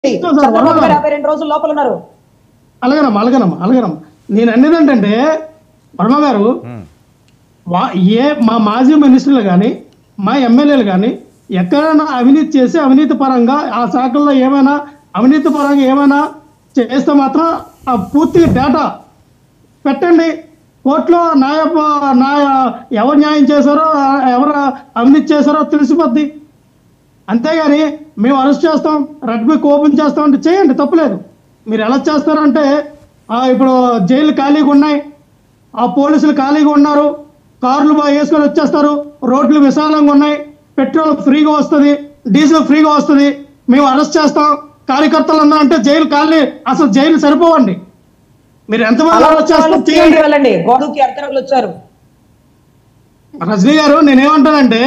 Sir, Chandrababu Varma గారు గారు. యాభై రెండు రోజులు లోపల ఉన్నారు అలగనమ్మ అలగనమ్మ అలగనమ్మ నేను అనేది ఏంటంటే వర్మ గారు వా- ఏ మా మాజీ మినిస్టర్లు కానీ మా ఎమ్మెల్యేలు కానీ ఎక్కడైనా అవినీతి చేసి అవినీతి పరంగా ఆ శాఖల్లో ఏమైనా అవినీతి పరంగా ఏమైనా చేస్తే మాత్రం ఆ పూర్తి డేటా పెట్టండి కోర్టులో న్యాయ న్యాయ ఎవరు న్యాయం చేశారో ఎవరు అవినీతి చేశారో తెలిసిపోద్ది అంతేగాని మేము అరెస్ట్ చేస్తాం రెడ్ బుక్ ఓపెన్ చేస్తాం అంటే చేయండి తప్పులేదు మీరు ఎలా చేస్తారంటే ఆ, ఇప్పుడు జైలు ఖాళీగా ఉన్నాయి ఆ పోలీసులు ఖాళీగా ఉన్నారు కార్లు బాగా వేసుకొని వచ్చేస్తారు రోడ్లు విశాలంగా ఉన్నాయి పెట్రోల్ ఫ్రీగా వస్తుంది డీజిల్ ఫ్రీగా వస్తుంది మేము అరెస్ట్ చేస్తాం కార్యకర్తలు ఉన్నా అంటే జైలు ఖాళీ అసలు జైలు సరిపోవండి మీరు ఎంతమంది అలా అరెస్ట్ వచ్చిన వాళ్ళు చేస్తారో చేయండి తీయండి వెళ్ళండి గోడుకి అర్ధరాలు వచ్చారు రజనీ గారు నేనేమంటానంటే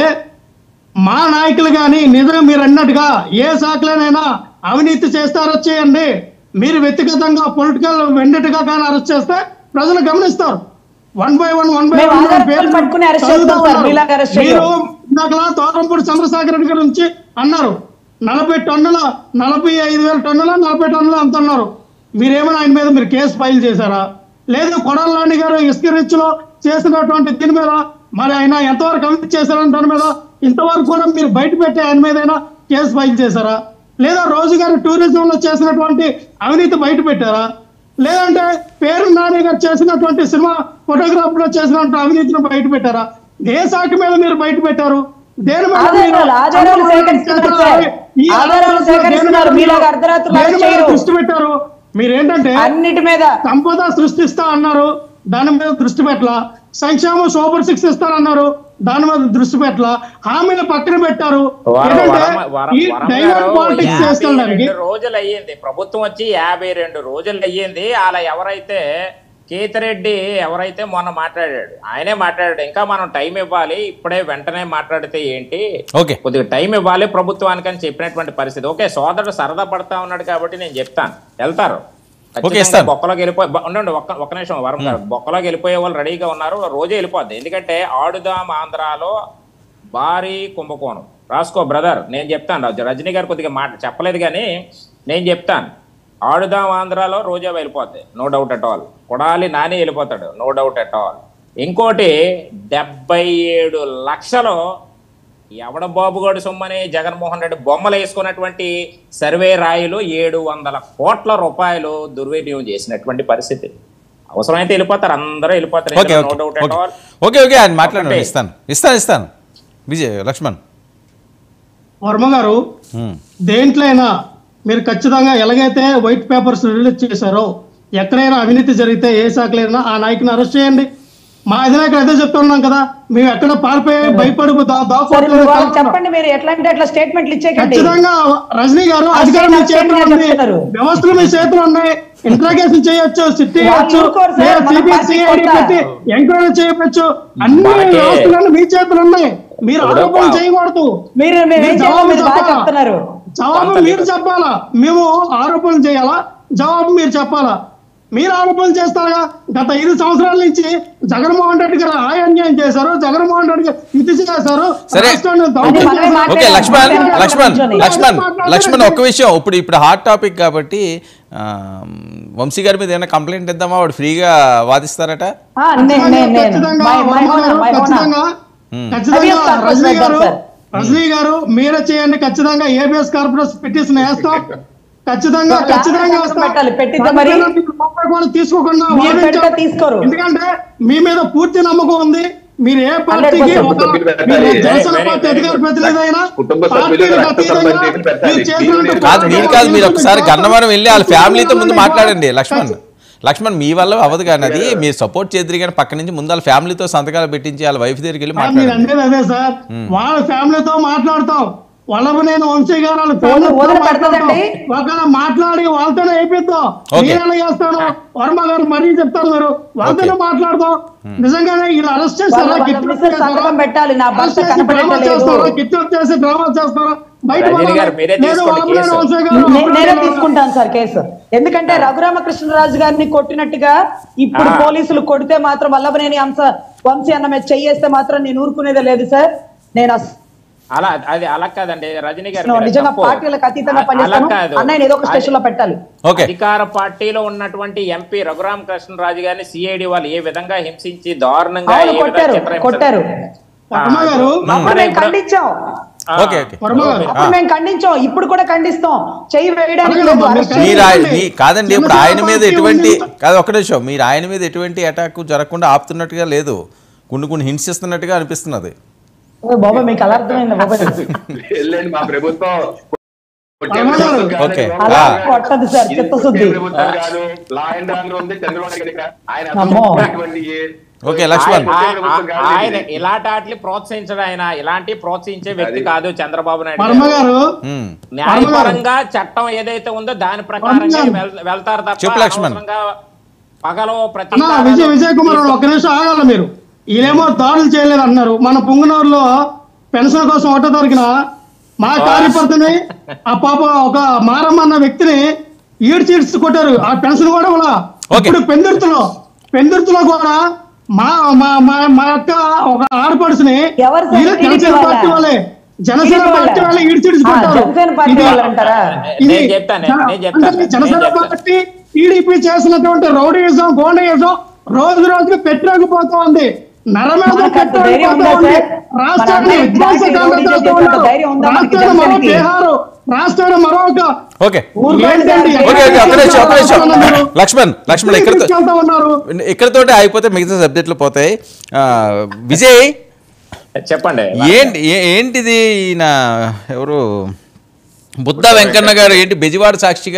మా నాయకులు కానీ నిజంగా మీరు అన్నట్టుగా ఏ శాఖలోనైనా అవినీతి చేస్తే అరెస్ట్ చేయండి మీరు వ్యక్తిగతంగా పొలిటికల్ వెండెట్గా కానీ అరెస్ట్ చేస్తే ప్రజలు గమనిస్తారు one by one one by మేము వన్ ఆధారాలు పట్టుకుని arrest చేస్తాం సార్, మీలాగా arrest మీరు చేయం. ఇందాకలా తోటంపూడి చంద్రశేఖర రెడ్డి గారి నుంచి అన్నారు నలభై టన్నుల నలభై ఐదు వేల టన్నుల నలభై టన్నుల అంత అన్నారు మీరేమైనా ఆయన మీద మీరు కేసు ఫైల్ చేశారా లేదు కొడాలని గారు ఇసుక రిచ్ లో చేసినటువంటి దీని మీద మరి ఆయన ఎంతవరకు అవినీతి చేశారని దాని మీద ఇంతవరకు కూడా మీరు బయట పెట్టి ఆయన మీద అయినా కేసు ఫైల్ చేశారా లేదా రోజు గారు టూరిజం లో చేసినటువంటి అవినీతి బయట పెట్టారా లేదంటే పేరు నాని గారు చేసినటువంటి సినిమా ఫోటోగ్రాఫ్ లో చేసినటువంటి అవినీతిని బయట పెట్టారా ఏ శాఖ మీద మీరు బయట పెట్టారు దేని మీద ఆధారాలు, మీరు ఆధారాలు సేకరిస్తున్నారు సార్. ఈ ఆధారాలు ఆధారాలు సేకరిస్తున్నారు. దేని మీద మీలాగా అర్ధరాత్రులు దేని అరెస్ట్ మీద చేయరు. దృష్టి పెట్టారు మీరేంటంటే అన్నిటి మీద సంపద సృష్టిస్తా అన్నారు దాని మీద దృష్టి పెట్టాల సంక్షేమం సూపర్ సిక్స్ ఇస్తానన్నారు దాని మీద దృష్టి పెట్టాల హామీలు పక్కన పెట్టారు వరం- ఏంటంటే వరం- వరం- ఈ వరం డైవర్ట్ గారు పాలిటిక్స్ యాభై చేస్తానికి రెండు రోజులు అయ్యింది ప్రభుత్వం వచ్చి యాభై రెండు రోజులు అయ్యింది అలా ఎవరైతే కేతిరెడ్డి ఎవరైతే మొన్న మాట్లాడాడు ఆయనే మాట్లాడాడు ఇంకా మనం టైం ఇవ్వాలి ఇప్పుడే వెంటనే మాట్లాడితే ఏంటి ఓకే కొద్దిగా టైం ఇవ్వాలి ప్రభుత్వానికి అని చెప్పినటువంటి పరిస్థితి ఓకే సోదరుడు సరదా పడతా ఉన్నాడు కాబట్టి నేను చెప్తాను వెళ్తారు ఖచ్చితంగా ఇస్తాను. బొక్కలోకి వెళ్ళిపోయి బొ- ఉండండి ఒక్క ఒక్క నిమిషం వరం గారు బొక్కలోకి వెళ్ళిపోయే వాళ్ళు రెడీగా ఉన్నారు రోజే వెళ్ళిపోద్ది ఎందుకంటే ఆడుదాం ఆంధ్రాలో భారీ కుంభకోణం రాసుకో బ్రదర్ నేను చెప్తాను రజ- రజనీ గారు కొద్దిగా మాట చెప్పలేదు కానీ నేను చెప్తాను ఆడుదాం ఆంధ్రాలో రోజా వెళ్ళిపోద్ది no doubt at all Kodali Nani వెళ్ళిపోతాడు నో డౌట్ అట్ ఆల్ ఇంకోటి డెబ్బై ఏడు లక్షలు ఎవడ బాబుగాడు సొమ్మని జగన్మోహన్ రెడ్డి బొమ్మలు వేసుకున్నటువంటి సర్వే రాయిలు ఏడు వందల కోట్ల రూపాయలు దుర్వినియోగం చేసినటువంటి పరిస్థితి అవసరమైతే వెళ్ళిపోతారు అందరూ వెళ్ళిపోతారు okay no okay doubt at okay all okay okay ఆయన మాట్లాడండి ఒకటే. ఇస్తాను ఇస్తాను ఇస్తాను విజయ్ లక్ష్మణ్ వర్మ గారు ఉమ్. దేంట్లో అయినా మీరు ఖచ్చితంగా ఎలాగైతే వైట్ పేపర్స్ రిలీజ్ చేశారో ఎక్కడైనా అవినీతి జరిగితే ఏ శాఖలైనా ఆ నాయకుని అరెస్ట్ చేయండి మా అధినాయకుడు అదే చెప్తున్నాం కదా మేము ఎక్కడ పారిపోయి భయపడి దా- సరే దాక్కోవట్లేదు మీరు వాళ్ళకి కాదు. చెప్పండి మీరు ఎట్లా అంటే అట్లా స్టేట్మెంట్లు ఇచ్చేకండి ఖచ్చితంగా రజనీ గారు అధికారం మీ చేతిలో ఉంది చెప్తున్నారు. వ్యవస్థలు మీ చేతిలో ఉన్నాయి ఇంట్రాగేషన్ చేయొచ్చు సిట్ చేయొచ్చు వాళ్ళు ఊరుకోరు సార్, లేదా మన CBI, పార్టీ CID కొత్త. పెట్టి ఎంక్వైరీ చేయవచ్చు అన్ని మనకి- వ్యవస్థలను మీ చేతిలో ఉన్నాయి మీరు ఇప్పుడు ఆరోపణలు పా- చేయకూడదు మీరు మీరు ఏం మీరు చేయాలో జవాబు మీరు బాగా చెప్పాలా? చెప్తున్నారు జవాబు కొంత మీరు చెప్పాలా మేము ఆరోపణలు చేయాలా జవాబు మీరు చెప్పాలా మీరు ఆరోపణలు చేస్తారా గత ఐదు సంవత్సరాల నుంచి జగన్మోహన్ రెడ్డి గారు ఆ అన్యాయం చేశారు జగన్మోహన్ రెడ్డి గారు ఇది చేశారు సరే. రాష్ట్రాన్ని దౌర్జన్యం మనమే చేశారు. ఓకే లక్ష్మణ్ మాట్లాడాలి. లక్ష్మణ్ కూర్చొని. లక్ష్మణ్ మాట్లాడండి. లక్ష్మణ్ ఒక్క విషయం ఇప్పుడు ఇప్పుడు హాట్ టాపిక్ కాబట్టి ఆ, వంశీ గారి మీద ఏమైనా కంప్లైంట్ ఇద్దామా వాడు ఫ్రీగా వాదిస్తారట ఆ, నే- నే- నేను ఖచ్చితంగా మై- మై వర్మ హోనా, గారు మై హోనా. ఖచ్చితంగా Hmm. ఖచ్చితంగా Habeas corpus రజనీ వేద్దాం గారు సార్. రజనీ గారు మీరే చేయండి ఖచ్చితంగా ఏబిఎస్ కార్పొరేట్ పిటిషన్ వేస్తాం ఖచ్చితంగా సార్, ఖచ్చితంగా లాస్ట్ వేస్తాం. పెట్టాలి, పెట్టిద్దా మరి? దానిపైన మీరు రూపాయి కూడా తీసుకోకుండా మీరు పెడితే వాదించాలి. తీసుకోరు. ఎందుకంటే మీ మీద పూర్తి నమ్మకం ఉంది మీరు ఏ పార్టీకి 100% ఒక- సభ్యులు పెట్టాలి. మీరు జనసేన Very, పార్టీ very అధికార good. ప్రతినిధి అయినా కుటుంబ పార్టీకి సభ్యులుగా రక్త అతీతంగా సంబంధీకులు పెట్టాలి. మీరు చేసినటువంటి కాదు మీరు కాదు మీరు ఒకసారి పోరాటాలు గన్నవరం వెళ్ళి వాళ్ళ ఫ్యామిలీతో ముందు మాట్లాడండి ఖచ్చితంగా లక్ష్మణ్ లక్ష్మణ్ మీ వల్ల అవ్వదు కానీ అది మీరు సపోర్ట్ చేద్దరు కానీ పక్క నుంచి ముందు వాళ్ళ ఫ్యామిలీతో సంతకాలు పెట్టించి వాళ్ళ వైఫ్ దగ్గరికి వెళ్ళి సార్, మీరు మాట్లాడండి అనేది అదే సార్ వాళ్ళ ఫ్యామిలీతో మాట్లాడతాం వాళ్ళ నేను వంశీ గారు వాళ్ళ వదిలి- ఫ్యామిలీతో వదిలి మాట్లాడతాం. పెడతదండి. ఒకవేళ మాట్లాడి వాళ్ళతోనే వేయిద్దాం ఓకే. మీరు ఎలా చేస్తాను వర్మ గారు మరీ చెప్తారు మీరు వాళ్ళతోనే ఓకే. మాట్లాడదాం నిజంగానే ఇలా అరెస్ట్ చేస్తారా వాళ్ళ- వాళ్ళ కిడ్నాప్ మిస్సెస్ చేస్తారా? సంతకం పెట్టాలి, నా భర్త అరెస్ట్ చేసి కనపడట్లేదు. డ్రామా చేస్తారా? కిడ్నాప్ చేసి డ్రామా చేస్తారా బయట రజనీ పడాలా? గారు మీరే లేదా తీసుకోండి వాళ్ళ కేసు. వంశీ గారు నే- నేనే అప్పుడు తీసుకుంటాను సార్ కేసు ఎందుకంటే రఘురామకృష్ణరాజు గారిని కొట్టినట్టుగా ఇప్పుడు ఆ. పోలీసులు కొడితే మాత్రం వల్లభనేని అంశ వంశీ అన్న మీద చెయ్యేస్తే మాత్రం నేను ఊరుకునేదే లేదు సార్ నేను అస్- అలా అది అలా కాదండి రజనీ గారు నువ్వు మీరు నిజంగా తప్పు. పార్టీలకు అతీతంగా అ- అలా పనిచేస్తాను కాదు. అన్నయ్య ఏదో ఒక స్టేషన్ లో పెట్టాలి ఓకే అధికార పార్టీలో ఉన్నటువంటి ఎంపీ రఘురామ కృష్ణరాజు గారిని సిఐడి వాళ్ళు ఏ విధంగా హింసించి దారుణంగా అవును ఏ విధంగా కొట్టారు చిత్రహింస- కొట్టారు ఆ, వర్మ గారు మరి అప్పుడు మేము ఇప్పుడు- ఖండించాం ఆ, ఓకే ఓకే వర్మ గారు అప్పుడు మేము ఖండించాం ఇప్పుడు కూడా ఖండిస్తాం చెయ్యి వేయడానికి అలాగే లేదు, అమ్మా, అరెస్ట్ మీరు మీరు చేయాలి. ఆయన- మీ కాదండి ఇప్పుడు ఆయన మీద జనసేన ఎటువంటి పార్టీ కాదు ఒక్క నిమిషం మీరు ఆయన మీద ఎటువంటి అటాక్ జరగకుండా ఆపుతున్నట్టుగా లేదు కొన్ని కొన్ని హింసిస్తున్నట్టుగా అనిపిస్తున్నది ఓ బాబా మీకు అలా అర్థమైంది బాబా వెళ్ళండి మా ప్రభుత్వం కొట్టే అమ్మగారు. ప్రభుత్వం కాదు. ఓకే. అలా ఆ. కొట్టదు సార్ ఇది చిత్తశుద్ధి కొట్టే ప్రభుత్వం కాదు లా అండ్ ఆర్డర్ ఉంది చంద్రబాబు నాయుడు దగ్గర. ఆయన అమ్మో. అసలు ఓకే, లక్ష్మణ్. ఆయన- కొట్టే ప్రభుత్వం కాదు ఇది. ఆయన ఇలాంటి వాటిని ప్రోత్సహించడం ఆయన ఇలాంటి ప్రోత్సహించే వ్యక్తి అది. కాదు చంద్రబాబు నాయుడు వర్మ గారు. గారు ఉమ్. న్యాయపరంగా చట్టం ఏదైతే ఉందో దాని ప్రకారంగా వర్మ వెల్- వెళ్తారు తప్ప చెప్పు లక్ష్మణ్. అనవసరంగా పగలో ప్రతి అన్న విజయ్ విజయ్ కుమార్ గారు ఒక్క నిమిషం ఆగాల మీరు ఈయనేమో దాడులు చేయలేదు అన్నారు మన పుంగనూరులో పెన్షన్ కోసం ఒకటో దొరికిన మా కార్యకర్తని ఆ పాప ఒక మారమ్మ అన్న వ్యక్తిని ఈడు చీడ్స్ కొట్టారు ఆ పెన్షన్ కూడా కూడా ఓకే. ఇప్పుడు పెందుర్తిలో పెందుర్తిలో కూడా మా మా మా మా యొక్క ఒక ఆడపడుచుని ఎవరు సార్? ఈయన జనసేన టీడీపీ పార్టీ వాళ్ళా? వాళ్ళే జనసేన టీడీపీ పార్టీ వాళ్ళా? వాళ్ళే ఈడు చీడ్స్ ఆ, కొట్టారు జనసేన పార్టీ ఇది- వాళ్ళు అంటారా ఇది నేను చెప్తాను, జన- నేను చెప్తాను, అంటే నేను జనసేన చెప్తాను. పార్టీ టీడీపీ చేసినటువంటి రౌడీయిజం గోండయిజం రోజు రోజుకి పెట్టలేకపోతా ఉంది నరమేధం మనకు అంత ధైర్యం ఉందా పెట్టలేకపోతా ఉంది సార్? రాష్ట్రాన్ని మన అందరికీ విధ్వంసకాండ రౌడీయిజం చేస్తూ చేసేంత ఉన్నారు. ధైర్యం ఉందా మనకి రాష్ట్రాన్ని మరో జనసేనకి? బీహారు రాష్ట్రాన్ని మరొక ఓకే ఊరుకోండి సార్. ఏంటండి? ఓకే ఓకే ఒక్క నిమిషం ఒక్క నిమిషం మీరు లక్ష్మణ్ లక్ష్మణ్ ఇక్కడ తీసుకెళ్తా ఉన్నారు ఇక్కడతోటి అయిపోతే మిగతా సబ్జెక్టులు పోతాయి ఆ, విజయ్ చెప్పండి ఏంటి ఏ- ఏంటిది ఈయన ఎవరు బుద్ధ వెంకన్న గారు ఏంటి బెజవాడ సాక్షిగా